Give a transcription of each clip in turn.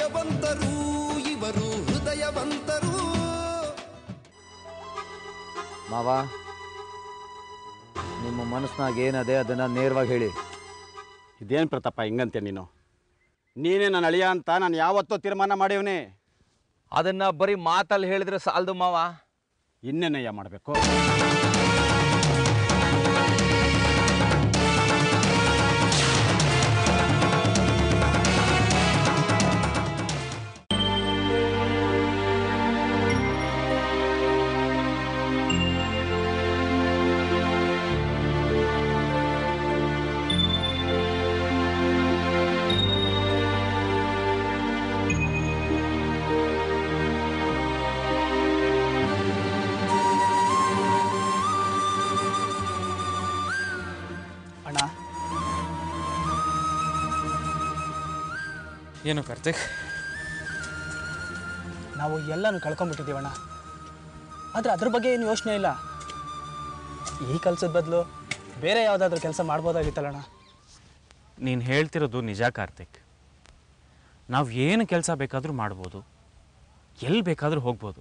ಭಾಗ್ಯವಂತರು ಇವರು ಹೃದಯವಂತರು ಮಾವ ನಿಮ್ಮ ಮನಸ್ಸಿನಾಗ ಏನದೆ ಅದನ್ನು ನೇರವಾಗಿ ಹೇಳಿ ಇದೇನು ಪ್ರತಾಪ ಹಿಂಗಂತೆ ನೀನು ನೀನೇ ನನ್ನ ಅಳಿಯ ಅಂತ ನಾನು ಯಾವತ್ತೋ ತೀರ್ಮಾನ ಮಾಡಿವ್ನಿ ಅದನ್ನು ಬರೀ ಮಾತಲ್ಲಿ ಹೇಳಿದ್ರೆ ಸಾಲದು ಮಾವ ಇನ್ನೇನಯ್ಯ ಮಾಡಬೇಕು ಅಣ್ಣ ಏನು ಕಾರ್ತಿಕ್ ನಾವು ಎಲ್ಲನೂ ಕಳ್ಕೊಂಬಿಟ್ಟಿದ್ದೀವಣ್ಣ ಆದರೆ ಅದ್ರ ಬಗ್ಗೆ ಏನು ಯೋಚನೆ ಇಲ್ಲ ಈ ಕೆಲಸದ ಬದಲು ಬೇರೆ ಯಾವುದಾದ್ರೂ ಕೆಲಸ ಮಾಡ್ಬೋದಾಗಿತ್ತಲ್ಲಣ್ಣ ನೀನು ಹೇಳ್ತಿರೋದು ನಿಜ ಕಾರ್ತಿಕ್ ನಾವು ಏನು ಕೆಲಸ ಬೇಕಾದರೂ ಮಾಡ್ಬೋದು ಎಲ್ಲಿ ಬೇಕಾದರೂ ಹೋಗ್ಬೋದು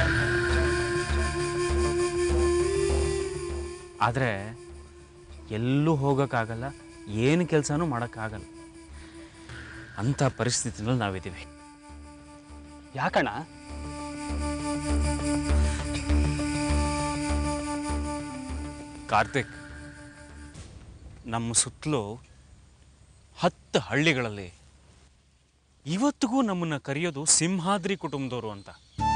ಆದರೆ ಎಲ್ಲೂ ಹೋಗೋಕ್ಕಾಗಲ್ಲ ಏನು ಕೆಲಸನೂ ಮಾಡೋಕ್ಕಾಗಲ್ಲ ಅಂಥ ಪರಿಸ್ಥಿತಿನಲ್ಲಿ ನಾವಿದ್ದೀವಿ ಯಾಕಣ್ಣ ಕಾರ್ತಿಕ್ ನಮ್ಮ ಸುತ್ತಲೂ ಹತ್ತು ಹಳ್ಳಿಗಳಲ್ಲಿ ಇವತ್ತಿಗೂ ನಮ್ಮನ್ನು ಕರೆಯೋದು ಸಿಂಹಾದ್ರಿ ಕುಟುಂಬದವರು ಅಂತ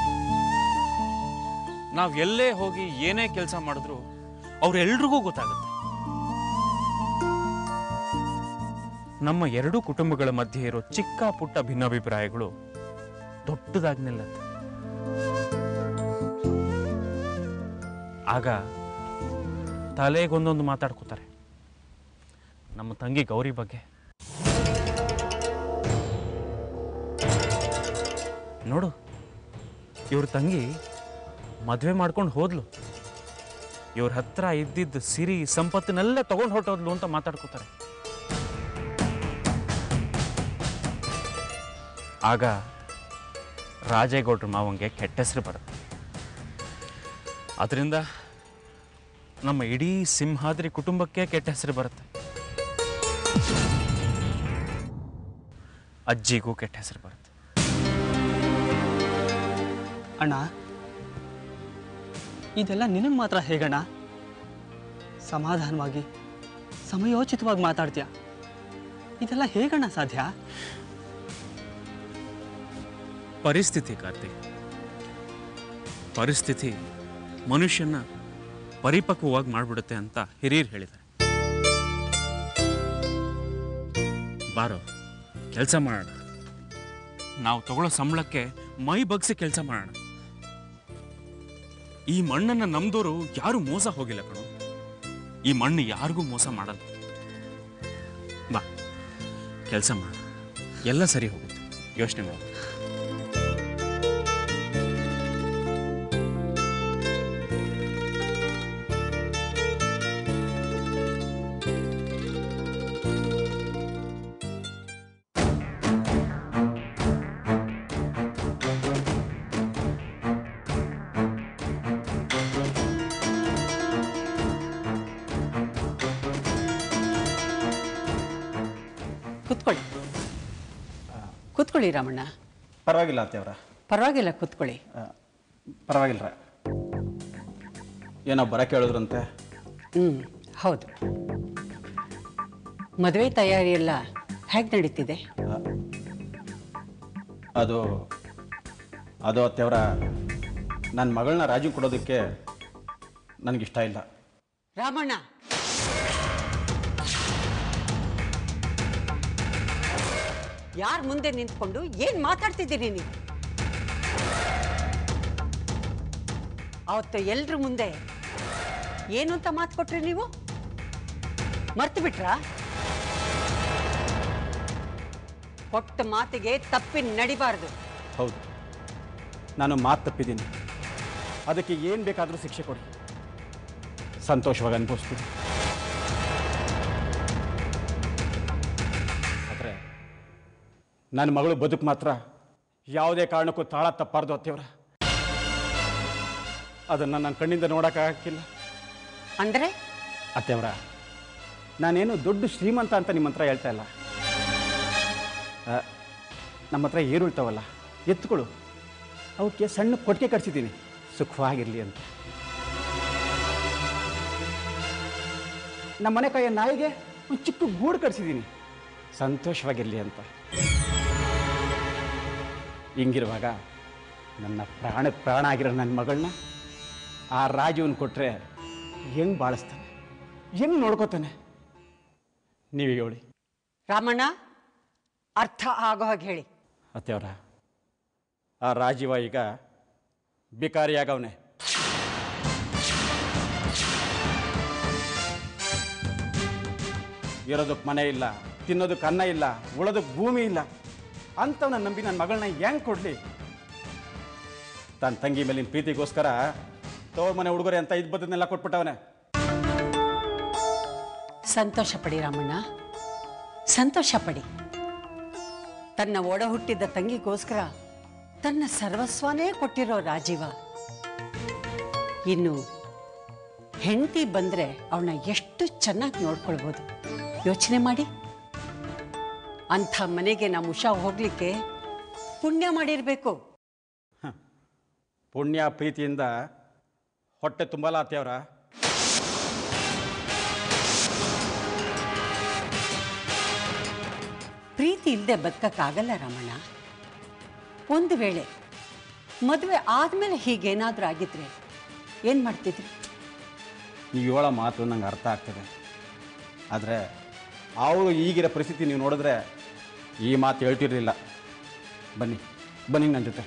ನಾವು ಎಲ್ಲೇ ಹೋಗಿ ಏನೇ ಕೆಲಸ ಮಾಡಿದ್ರು ಅವ್ರೆಲ್ರಿಗೂ ಗೊತ್ತಾಗುತ್ತೆ ನಮ್ಮ ಎರಡೂ ಕುಟುಂಬಗಳ ಮಧ್ಯೆ ಇರೋ ಚಿಕ್ಕ ಪುಟ್ಟ ಭಿನ್ನಾಭಿಪ್ರಾಯಗಳು ದೊಡ್ಡದಾಗಿ ನಿಲ್ಲತ್ತೆ ಆಗ ತಲೆಗೊಂದೊಂದು ಮಾತಾಡ್ಕೋತಾರೆ ನಮ್ಮ ತಂಗಿ ಗೌರಿ ಬಗ್ಗೆ ನೋಡು ಇವ್ರ ತಂಗಿ ಮದುವೆ ಮಾಡ್ಕೊಂಡು ಹೋದ್ಲು ಇವ್ರ ಹತ್ರ ಇದ್ದಿದ್ದ ಸಿರಿ ಸಂಪತ್ತನ್ನೆಲ್ಲ ತಗೊಂಡು ಹೊರಟೋದ್ಲು ಅಂತ ಮಾತಾಡ್ಕೋತಾರೆ ಆಗ ರಾಜೇಗೌಡ್ರ ಮಾವಂಗೆ ಕೆಟ್ಟ ಹೆಸರು ಬರುತ್ತೆ ಅದರಿಂದ ನಮ್ಮ ಇಡೀ ಸಿಂಹಾದ್ರಿ ಕುಟುಂಬಕ್ಕೆ ಕೆಟ್ಟ ಹೆಸರು ಬರುತ್ತೆ ಅಜ್ಜಿಗೂ ಕೆಟ್ಟ ಹೆಸರು ಬರುತ್ತೆ ಅಣ್ಣ ಇದೆಲ್ಲ ನಿನಗೆ ಮಾತ್ರ ಹೇಗಣ್ಣ ಸಮಾಧಾನವಾಗಿ ಸಮಯೋಚಿತವಾಗಿ ಮಾತಾಡ್ತೀಯ ಇದೆಲ್ಲ ಹೇಗಣ್ಣ ಸಾಧ್ಯ ಪರಿಸ್ಥಿತಿ ಕಾರ್ತಿಕ್ ಪರಿಸ್ಥಿತಿ ಮನುಷ್ಯನ ಪರಿಪಕ್ವವಾಗಿ ಮಾಡಿಬಿಡುತ್ತೆ ಅಂತ ಹಿರಿಯರು ಹೇಳಿದ್ದಾರೆ ಬಾರೋ ಕೆಲಸ ಮಾಡೋಣ ನಾವು ತಗೊಳ್ಳೋ ಸಂಬಳಕ್ಕೆ ಮೈ ಬಗ್ಸಿ ಕೆಲಸ ಮಾಡೋಣ ಈ ಮಣ್ಣನ್ನು ನಮ್ದೋರು ಯಾರು ಮೋಸ ಹೋಗಿಲ್ಲ ಕಣೋ ಈ ಮಣ್ಣು ಯಾರಿಗೂ ಮೋಸ ಮಾಡಲ್ಲ ಬಾ ಕೆಲಸ ಮಾಡೋಣ ಎಲ್ಲ ಸರಿ ಹೋಗುತ್ತೆ ಯೋಚನೆ ಮಾಡು ಕುತ್ಕೊಳ್ಳಿ ಕುತ್ಕೊಳ್ಳಿ ರಾಮಣ್ಣ ಪರವಾಗಿಲ್ಲ ಅತ್ತೆಯವರ ಪರವಾಗಿಲ್ಲ ಕುತ್ಕೊಳ್ಳಿ ಪರವಾಗಿಲ್ಲ ಏನೋ ಬರಕ್ಕೆ ಹೇಳಿದ್ರಂತೆ ಹ್ಞೂ ಹೌದು ಮದುವೆ ತಯಾರಿ ಎಲ್ಲ ಹೇಗೆ ನಡೀತಿದೆ ಅದು ಅದು ಅತ್ತೆಯವರ ನನ್ನ ಮಗಳನ್ನ ರಾಜು ಕೊಡೋದಕ್ಕೆ ನನಗಿಷ್ಟ ಇಲ್ಲ ರಾಮಣ್ಣ ಯಾರ ಮುಂದೆ ನಿಂತ್ಕೊಂಡು ಏನು ಮಾತಾಡ್ತಿದ್ದೀರಿ ನೀವು ಅವತ್ತು ಎಲ್ರ ಮುಂದೆ ಏನು ಅಂತ ಮಾತು ಕೊಟ್ರಿ ನೀವು ಮರ್ತು ಬಿಟ್ರಾ ಕೊಟ್ಟ ಮಾತಿಗೆ ತಪ್ಪಿ ನಡಿಬಾರ್ದು ಹೌದು ನಾನು ಮಾತು ತಪ್ಪಿದ್ದೀನಿ ಅದಕ್ಕೆ ಏನು ಬೇಕಾದರೂ ಶಿಕ್ಷೆ ಕೊಡಿ ಸಂತೋಷವಾಗಿ ಅನುಭವಿಸ್ತೀನಿ ಆದರೆ ನನ್ನ ಮಗಳು ಬದುಕು ಮಾತ್ರ ಯಾವುದೇ ಕಾರಣಕ್ಕೂ ತಾಳ ತಪ್ಪಾರ್ದು ಅತ್ತೆಯವರ ಅದನ್ನು ನನ್ನ ಕಣ್ಣಿಂದ ನೋಡೋಕ್ಕಾಗಿಲ್ಲ ಅಂದ್ರೆ ಅತ್ತೆಯವರ ನಾನೇನು ದೊಡ್ಡ ಶ್ರೀಮಂತ ಅಂತ ನಿಮ್ಮ ಹತ್ರ ಹೇಳ್ತಾ ಇಲ್ಲ ಆ, ನಮ್ಮ ಹತ್ರ ಏರುಳ್ತಾವಲ್ಲ ಎತ್ತುಗಳು ಅವಕ್ಕೆ ಸಣ್ಣ ಕೊಟ್ಟಿಗೆ ಕಟ್ಸಿದ್ದೀನಿ ಸುಖವಾಗಿರಲಿ ಅಂತ ನಮ್ಮ ಮನೆ ಕೈಯ ನಾಯಿಗೆ ಒಂದು ಚಿಕ್ಕ ಗೂಡು ಕಟ್ಸಿದ್ದೀನಿ ಸಂತೋಷವಾಗಿರಲಿ ಅಂತ ಹಿಂಗಿರುವಾಗ ನನ್ನ ಪ್ರಾಣ ಪ್ರಾಣ ಆಗಿರೋ ನನ್ನ ಮಗಳನ್ನ ಆ ರಾಜುವನ್ ಕೊಟ್ಟರೆ ಹೆಂಗೆ ಬಾಳಿಸ್ತಾನೆ ಹೆಂಗೆ ನೋಡ್ಕೋತಾನೆ ನೀವೀಗ ಹೇಳಿ ರಾಮಣ್ಣ ಅರ್ಥ ಆಗೋ ಹಾಗೆ ಹೇಳಿ ಅತ್ತೆಯವರ ಆ ರಾಜೀವ ಈಗ ಬಿಕಾರಿಯಾಗವನೆ ಇರೋದಕ್ಕೆ ಮನೆ ಇಲ್ಲ ತಿನ್ನೋದಕ್ಕೆ ಅನ್ನ ಇಲ್ಲ ಉಳೋದಕ್ಕೆ ಭೂಮಿ ಇಲ್ಲ ಅಂಥವನ್ನ ನಂಬಿ ನನ್ನ ಮಗಳನ್ನ ಹೆಂಗೆ ಕೊಡಲಿ ತನ್ನ ತಂಗಿ ಮೇಲಿನ ಪ್ರೀತಿಗೋಸ್ಕರ ತವ್ರ ಮನೆ ಹುಡುಗರೆ ಅಂತ ಇದು ಬದ್ದನ್ನೆಲ್ಲ ಕೊಟ್ಬಿಟ್ಟವನೆ ಸಂತೋಷ ಪಡಿ ರಾಮಣ್ಣ ಸಂತೋಷ ಪಡಿ ತನ್ನ ಒಡ ಹುಟ್ಟಿದ ತಂಗಿಗೋಸ್ಕರ ತನ್ನ ಸರ್ವಸ್ವನೇ ಕೊಟ್ಟಿರೋ ರಾಜೀವ ಇನ್ನು ಹೆಂಡತಿ ಬಂದ್ರೆ ಅವಳನ್ನ ಎಷ್ಟು ಚೆನ್ನಾಗಿ ನೋಡ್ಕೊಳ್ಬೋದು ಯೋಚನೆ ಮಾಡಿ ಅಂಥ ಮನೆಗೆ ನಮ್ಮ ಉಷಾ ಹೋಗ್ಲಿಕ್ಕೆ ಪುಣ್ಯ ಮಾಡಿರ್ಬೇಕು ಪುಣ್ಯ ಪ್ರೀತಿಯಿಂದ ಹೊಟ್ಟೆ ತುಂಬಲ್ಲ ಅತ್ತೆಯವರ ಪ್ರೀತಿ ಇಲ್ಲದೆ ಬದುಕಕ್ಕಾಗಲ್ಲ ರಾಮಣ್ಣ ಒಂದು ವೇಳೆ ಮದುವೆ ಆದಮೇಲೆ ಹೀಗೇನಾದರೂ ಆಗಿದ್ರೆ ಏನು ಮಾಡ್ತಿದ್ರಿ ನೀವು ಹೇಳೋ ಮಾತು ನಂಗೆ ಅರ್ಥ ಆಗ್ತದೆ ಆದರೆ ಅವರು ಈಗಿರೋ ಪರಿಸ್ಥಿತಿ ನೀವು ನೋಡಿದ್ರೆ ಈ ಮಾತು ಹೇಳ್ತಿರಲಿಲ್ಲ ಬನ್ನಿ ಬನ್ನಿ ನನ್ನ ಜೊತೆ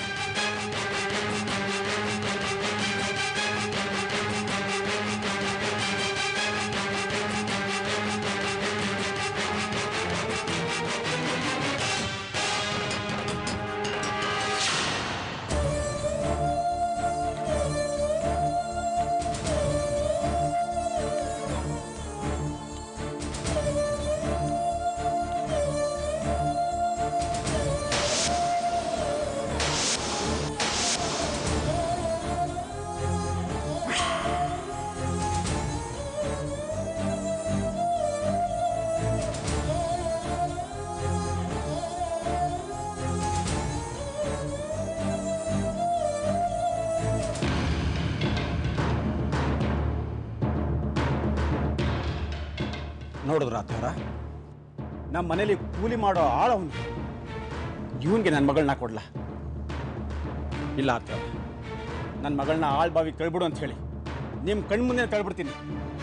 ನೋಡಿದ್ರ ಆತವರ ನಮ್ಮ ಮನೇಲಿ ಕೂಲಿ ಮಾಡೋ ಆಳವನು ಇವನಿಗೆ ನನ್ನ ಮಗಳನ್ನ ಕೊಡ್ಲ ಇಲ್ಲ ಆತವರ ನನ್ನ ಮಗಳನ್ನ ಆಳ್ ಬಾವಿ ಕಳ್ಬಿಡು ಅಂತ ಹೇಳಿ ನಿಮ್ಮ ಕಣ್ಮುಂದೆ ಕಳ್ಬಿಡ್ತೀನಿ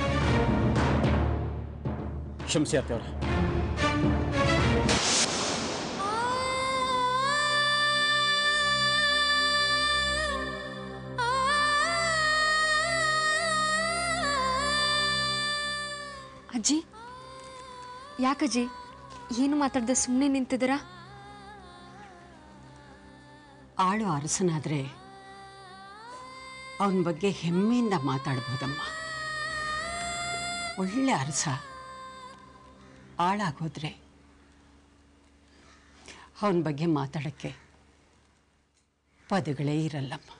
ಕ್ಷಮಿಸಿ ಆತವ್ರ ಅಜ್ಜಿ ಯಾಕಜ್ಜಿ ಏನು ಮಾತಾಡ್ದೆ ಸುಮ್ಮನೆ ನಿಂತಿದ್ದೀರಾ ಆಳು ಅರಸನಾದರೆ ಅವನ ಬಗ್ಗೆ ಹೆಮ್ಮೆಯಿಂದ ಮಾತಾಡ್ಬೋದಮ್ಮ ಒಳ್ಳೆ ಅರಸ ಆಳಾಗೋದ್ರೆ ಅವನ ಬಗ್ಗೆ ಮಾತಾಡೋಕ್ಕೆ ಪದಗಳೇ ಇರಲ್ಲಮ್ಮ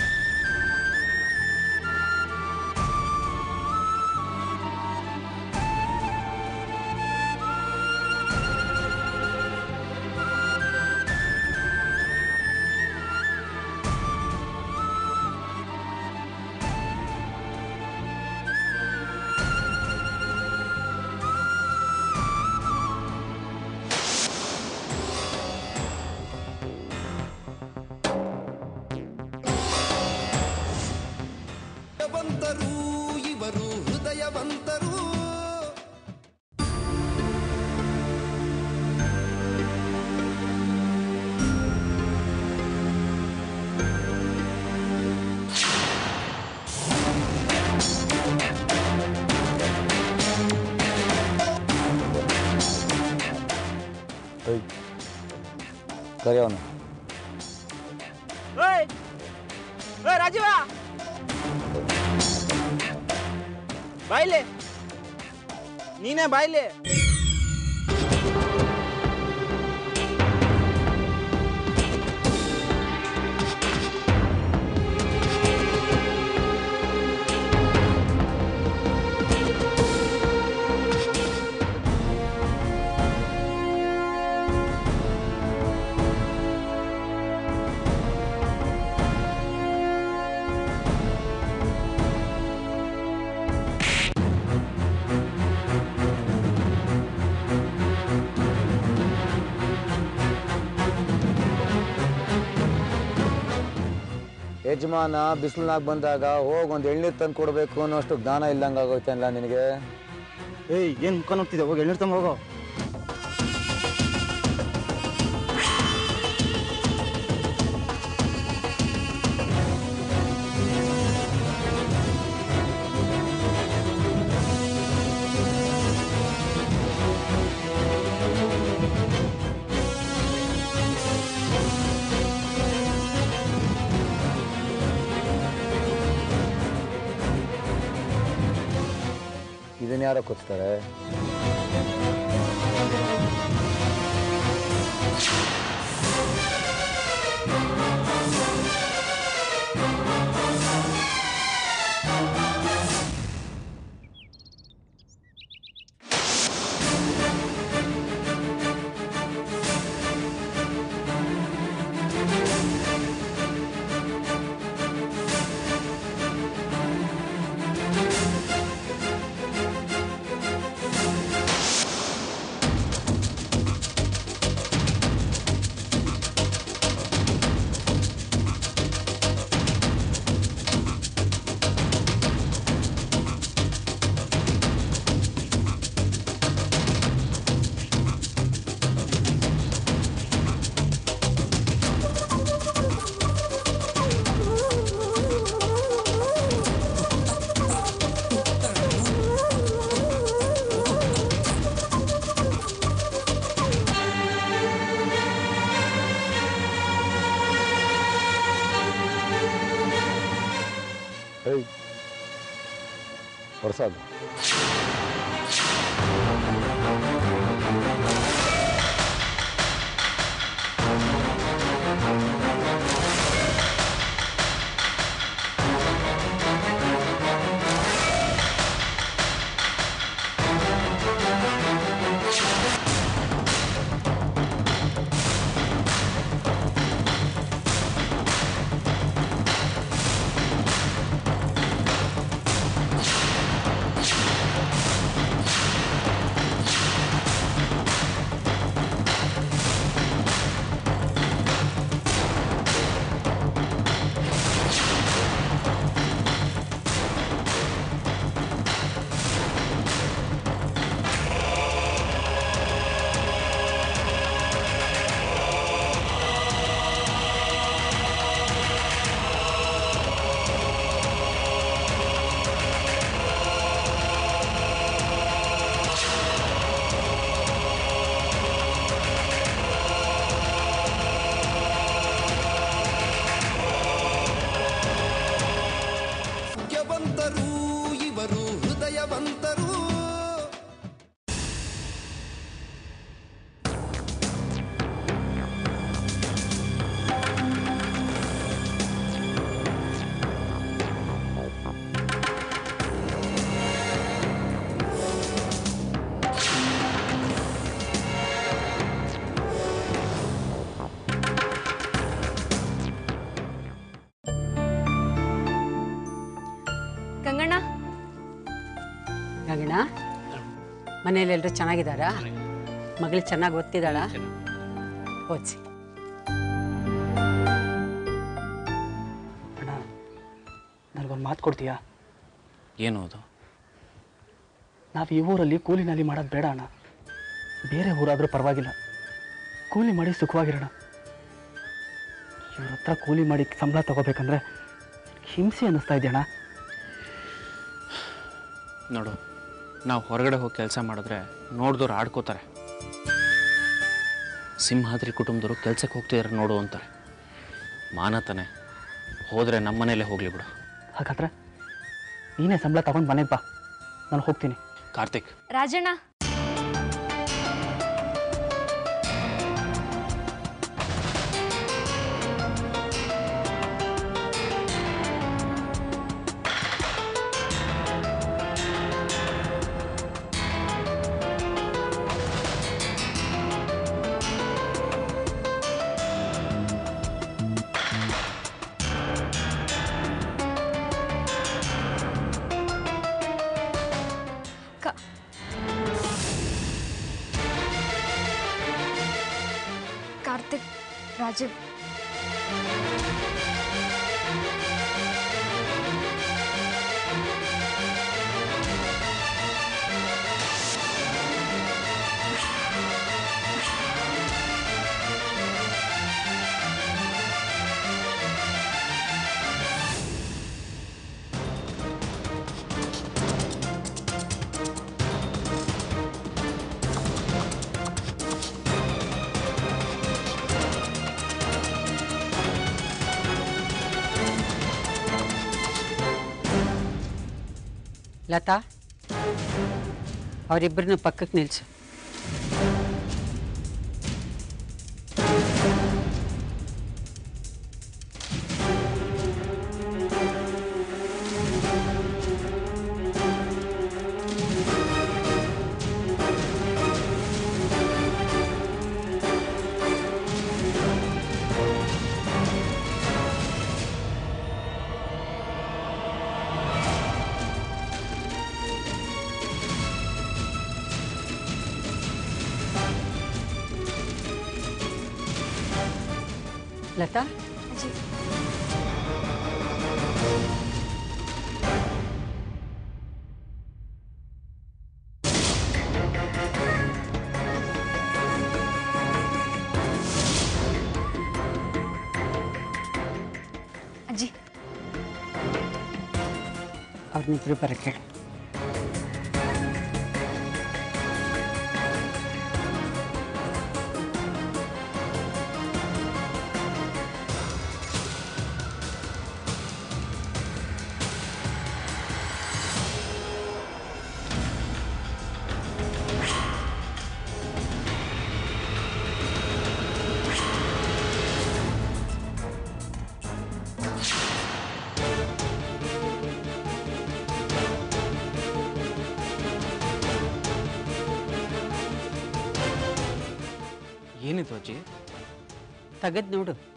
ಹೃದಯವಂತರು ಇವರು ಹೃದಯವಂತರು ಕರಿ ಅವನು ಓಯ್ ಓಯ್ ರಾಜೀವ ಬಾಯ್ಲೆ ನೀನೇ ಬಾಯ್ಲೆ ಯಜಮಾನ ಬಿಸಿಲಿನಾಗ ಬಂದಾಗ ಹೋಗಿ ಒಂದು ಎಳ್ನೀರು ತಂದು ಕೊಡಬೇಕು ಅನ್ನೋಷ್ಟು ಜ್ಞಾನ ಇಲ್ಲಂಗೆ ಆಗೋಯ್ತಲ್ಲ ನಿನಗೆ ಏಯ್ ಏನು ಮುಖ ನೋಡ್ತಿದ್ದೆ ಹೋಗಿ ಎಳ್ನೀರು ತಮ್ಮ ಹೋಗೋ ಇದನ್ನ ಯಾರೋ ಕೊಚ್ತಾರೆ ಹೇಯ್ ಹೊರಸಾದು ಭಾಗ್ಯವಂತರು ಇವರು ಹೃದಯವಂತರು ಗಂಗಣ್ಣ ಗಗನ ಮನೇಲಿ ಎಲ್ಲರೂ ಚೆನ್ನಾಗಿದ್ದಾರಾ ಮಗಳು ಚೆನ್ನಾಗಿ ಓದ್ತಿದ್ದಾಳ ಓದಿಸಿ ಅಣ್ಣ ನನಗೊಂದು ಮಾತು ಕೊಡ್ತೀಯಾ ಏನು ಅದು ನಾವು ಈ ಊರಲ್ಲಿ ಕೂಲಿನಲ್ಲಿ ಮಾಡೋದು ಬೇಡ ಅಣ್ಣ ಬೇರೆ ಊರಾದರೂ ಪರವಾಗಿಲ್ಲ ಕೂಲಿ ಮಾಡಿ ಸುಖವಾಗಿರೋಣ ಇವ್ರ ಹತ್ರ ಕೂಲಿ ಮಾಡಿ ಸಂಬಳ ತಗೋಬೇಕಂದ್ರೆ ಹಿಂಸೆ ಅನ್ನಿಸ್ತಾ ಇದೆಯಣ್ಣ ನೋಡು ನಾವು ಹೊರಗಡೆ ಹೋಗಿ ಕೆಲಸ ಮಾಡಿದ್ರೆ ನೋಡಿದವ್ರು ಆಡ್ಕೋತಾರೆ ಸಿಂಹಾದ್ರಿ ಕುಟುಂಬದವರು ಕೆಲ್ಸಕ್ಕೆ ಹೋಗ್ತಿದಾರೆ ನೋಡು ಅಂತಾರೆ ಮಾನ ತಾನೆ ಹೋದರೆ ನಮ್ಮ ಮನೇಲೇ ಹೋಗಲಿ ಬಿಡು ಹಾಗಾದ್ರೆ ನೀನೇ ಸಂಬಳ ತಗೊಂಡು ಮನೆಗೆ ಬಾ ನಾನು ಹೋಗ್ತೀನಿ ಕಾರ್ತಿಕ್ ರಾಜಣ್ಣ ಕ- ಕಾರ್ತಿಕ್ ರಾಜೀವ್ ಲತಾ ಅವರಿಬ್ಬರನ್ನ ಪಕ್ಕಕ್ಕೆ ನಿಲ್ಸು ಲತಾ ಅಜ್ಜಿ ಅಜ್ಜಿ ಅವ್ರನ್ನಿಬ್ರು ಬರಕ್ಕೆ ಹೇಳು ಏನಿದು ಅಜ್ಜಿ ತೆಗೆದು ನೋಡು